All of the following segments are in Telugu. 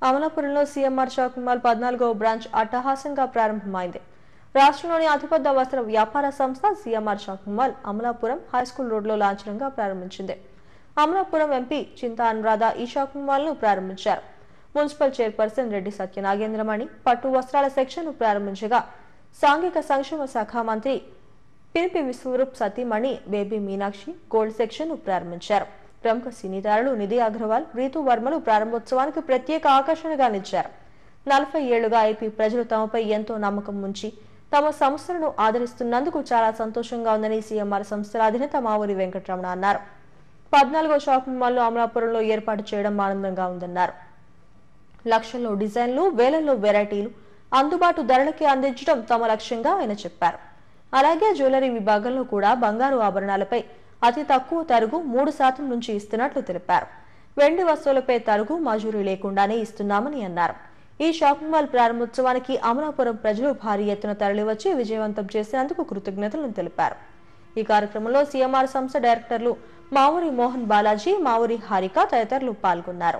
అమలాపురంలో సీఎంఆర్ షాపింగ్ మాల్ పద్నాలుగవ బ్రాంచ్ అట్టహాసంగా ప్రారంభమైంది రాష్ట్రంలోని అతిపెద్ద వస్త్ర వ్యాపార సంస్థ CMR shopping mall Amalapuram high school రోడ్లో లాంఛనంగా ప్రారంభించింది అమలాపురం ఎంపీ చింతా అనురాధ ఈ షాపింగ్ మాల్ను ప్రారంభించారు మున్సిపల్ చైర్పర్సన్ రెడ్డి సత్యనాగేంద్రమణి పట్టు వస్త్రాల సెక్షన్ను ప్రారంభించగా సాంఘిక సంక్షేమ శాఖ మంత్రి పినిపి విశ్వరూప్ సతీమణి బేబీ మీనాక్షి గోల్డ్ సెక్షన్ ను ప్రారంభించారు ప్రముఖ సినీ తారలు నిధి అగర్వాల్ రీతు వర్మలు ప్రారంభోత్సవానికి ప్రత్యేక ఆకర్షణగా నిలిచారు నలభై ఏళ్లుగా ఐపీ ప్రజలు తమపై ఎంతో నమ్మకం ఉంచి తమ సంస్థలను ఆదరిస్తున్నందుకు చాలా సంతోషంగా ఉందని సీఎంఆర్ సంస్థల అధినేత మావూరి వెంకటరమణ అన్నారు పద్నాలుగో షాపింగ్ మాల్లో అమలాపురంలో ఏర్పాటు చేయడం ఆనందంగా ఉందన్నారు లక్షల్లో డిజైన్లు వేలల్లో వెరైటీలు అందుబాటు ధరలకి అందించడం తమ లక్ష్యంగా ఆయన చెప్పారు అలాగే జ్యువెలరీ విభాగంలో కూడా బంగారు ఆభరణాలపై అతి తక్కువ తరుగు మూడు శాతం నుంచి ఇస్తున్నట్లు తెలిపారు వెండి వస్తువులపై తరుగు మజూరీ లేకుండానే ఇస్తున్నామని అన్నారు ఈ షాపింగ్ మాల్ ప్రారంభోత్సవానికి అమలాపురం ప్రజలు భారీ ఎత్తున తరలివచ్చి విజయవంతం చేసినందుకు కృతజ్ఞతలను తెలిపారు ఈ కార్యక్రమంలో సీఎంఆర్ సంస్థ డైరెక్టర్లు మావూరి మోహన్ బాలాజీ మావూరి హారిక తదితరులు పాల్గొన్నారు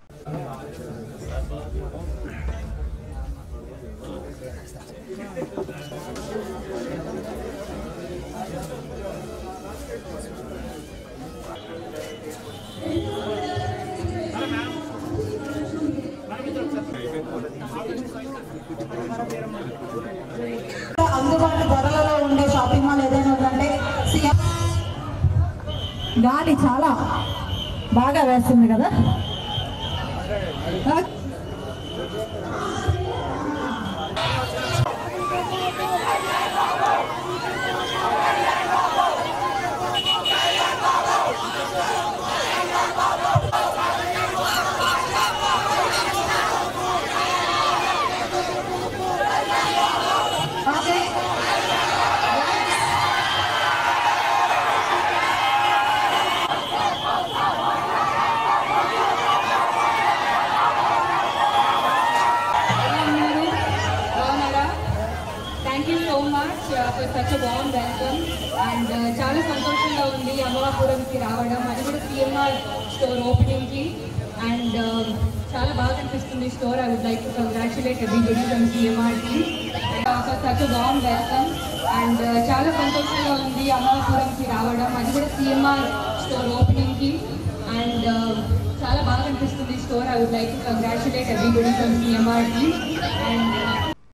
అందుబాటు ధరలలో ఉండే షాపింగ్ మాల్ ఏదైనా ఉందంటే సీఎం గాలి చాలా బాగా వేస్తుంది కదా ఓకే ఉన్నారు బాగున్నారా thank you so much for such warm welcome and చాలా సంతోషంగా ఉంది అమలాపురంకి రావడం అది కూడా సిఎంఆర్ స్టోర్ ఓపెనింగ్కి అండ్ చాలా బాగా అనిపిస్తుంది store I would like to congratulate everybody from సిఎంఆర్కి for such warm welcome and చాలా సంతోషంగా ఉంది అమలాపురంకి రావడం అది కూడా సిఎంఆర్ స్టోర్ ఓపెనింగ్కి అండ్ చాలా బాగా అనిపిస్తుంది store I would like to congratulate everybody from సిఎంఆర్కి అండ్